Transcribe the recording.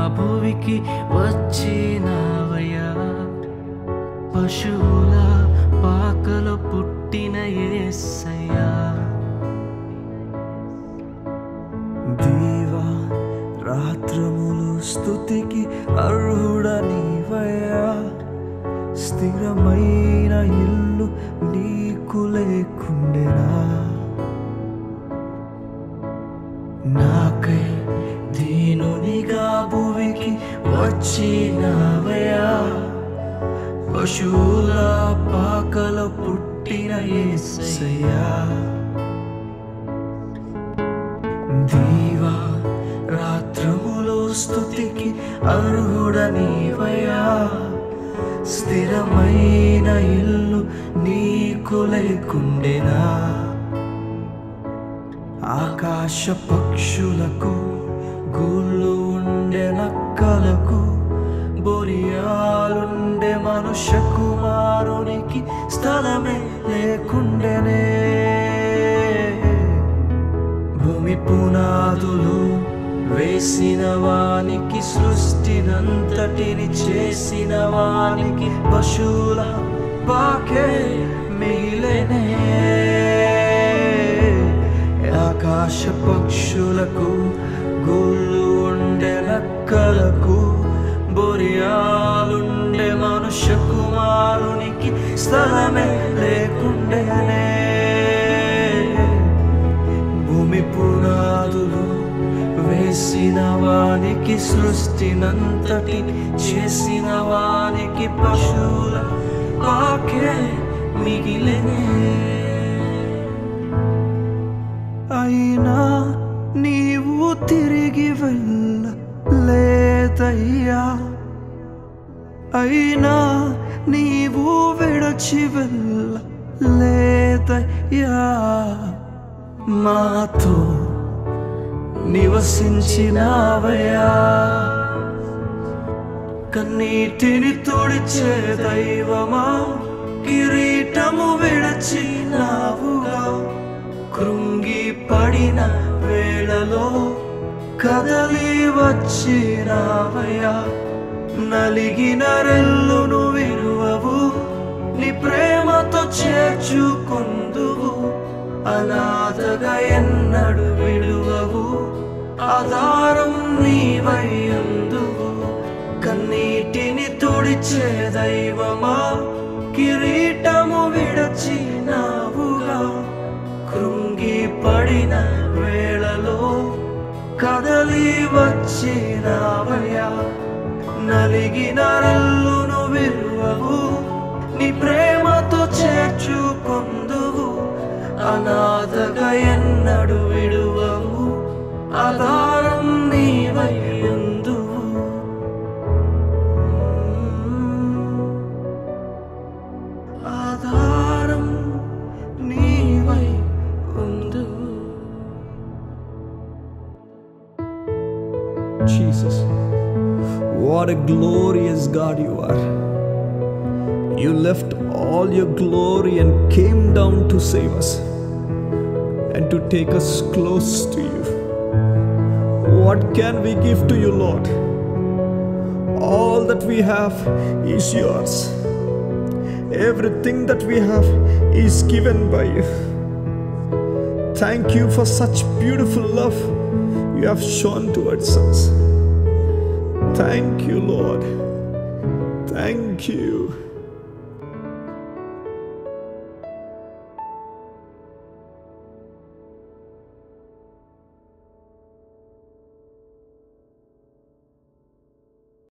భూమికి వచ్చినవయ్యా పశువుల పాకలో పుట్టిన యేసయ్యా దీవా రాత్రములు స్థుతికి అర్హుడ నీవయ్యా స్థిరమైన ఇల్లు నీకు లేకుండెనా నాకై దీనునిగా భూమికి వచ్చినవయ్యా పశువుల పాకలో పుట్టిన యేసయ్యా దీవా రాత్రములో స్థుతికి అర్హుడ నీవయ్యా స్థిరమైన ఇల్లు నీకు లేకుండెనా ఆకాశ పక్షులకు గూళ్ళు ఉండే నక్కలకు బొరియాలుండే మనుష్య కుమారునికి స్థలమే లేకుండెనే భూమి పునాదులు వేసిన వానికి సృష్టినంతటిని చేసిన వానికి పశువుల పాకే మిగిలేనే ఆకాశ పక్షులకు గూళ్ళు ఉండే నక్కలకు బొరియాలుండే మనుష్య కుమారునికి స్థలమే లేకుండేనే భూమి పునాదులు వేసిన వానికి సృష్టినంతటిని చేసిన వానికి పశువుల పాకే మిగిలినే అయినా నీవు తిరిగి వెళ్ళ లేదయ్యా అయినా నీవు విడచి వెళ్ళ లేదయ్యా మాతో నివసించినావయ్యా కన్నీటిని తుడిచే దైవమా కిరీటము విడచినావుగా కృంగి పడిన వేళలో కదలి వచ్చినావయ్యా నలిగిన రెల్లును విరువవు నీ ప్రేమతో చేర్చుకుందువు అనాథగా ఎన్నడు విడువవు ఆధారం నీవయ్యందువు కన్నీటిని తుడిచే దైవమా కిరీటము విడచినావుగా కృంగి పడిన వేళలో కదలి వచ్చినావయ్యా నలిగిన రల్లును విరువవు నీ ప్రేమతో చేర్చుకొందువు అనాథగా ఎన్నడు విడువవు ఆధారం నీవయ్యందువు ఆధారం నీవై ఉందువు Jesus, what a glorious God you are. You left all your glory and came down to save us and to take us close to you. What can we give to you, Lord? All that we have is yours. Everything that we have is given by you. Thank you for such beautiful love you have shown towards us. Thank you, Lord. Thank you.